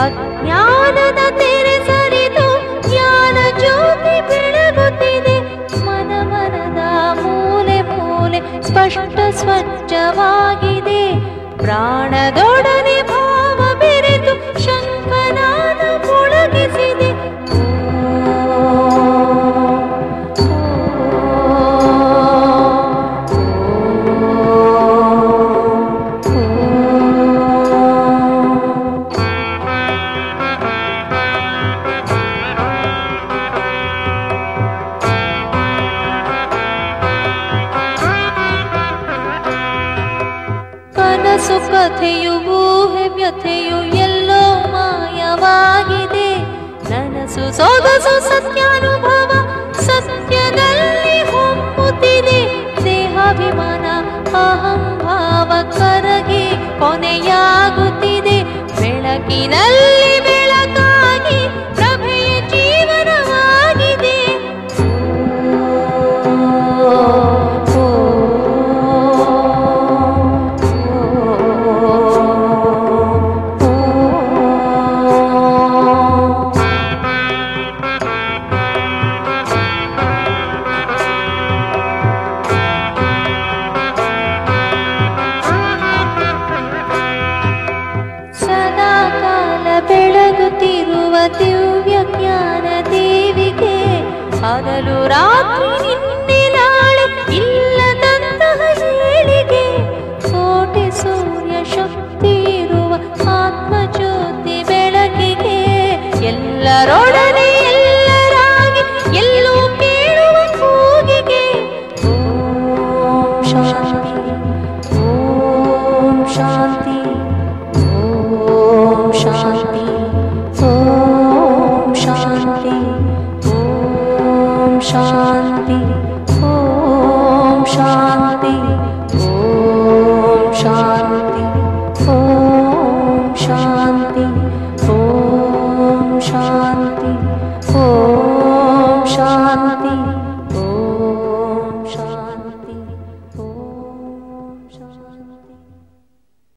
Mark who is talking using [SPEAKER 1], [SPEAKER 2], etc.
[SPEAKER 1] ಅಜ್ಞಾನದ ತೆರೆ ಸರಿದು ಜ್ಞಾನ ಜ್ಯೋತಿ ಬೆಳಗುತ್ತಿದೆ ಮನ ಮನದ ಮೂಲೆ ಮೂಲೆ ಸ್ಪಷ್ಟ ಸ್ವಚ್ಛವಾಗಿದೆ ಪ್ರಾಣದೊಡನೆ ಭಾವ ಬೆರೆತು ಶಂಕನಾದ ಮುಳುಗಿಸಿದೆ ಕನಸು ಕಥೆಯು ಊಹೆ ವ್ಯಥೆಯು ಎಲ್ಲೋ ಮಾಯವಾಗಿದೆ ನನಸು ಸೊಗಸು ಸತ್ಯಾನುಭವ ಸತ್ಯದಲ್ಲಿ ಹೊಮ್ಮುತ್ತಿದೆ ದೇಹಾಭಿಮಾನ ಅಹಂಭಾವ ಕರಗಿ ಕೊನೆಯಾಗುತ್ತಿದೆ ಬೆಳಕಿನಲ್ಲಿ ಬೆಳಕಾಗಿ ಪ್ರಭೆಯ ಜೀವನವಾಗಿದೆ ಸದಾ ಕಾಲ ಬೆಳಗುತ್ತಿರುವ ದಿವ್ಯ ಜ್ಞಾನ ದೇವಿಗೆ ಹಗಲು ರಾತ್ರಿ ನಿನ್ನ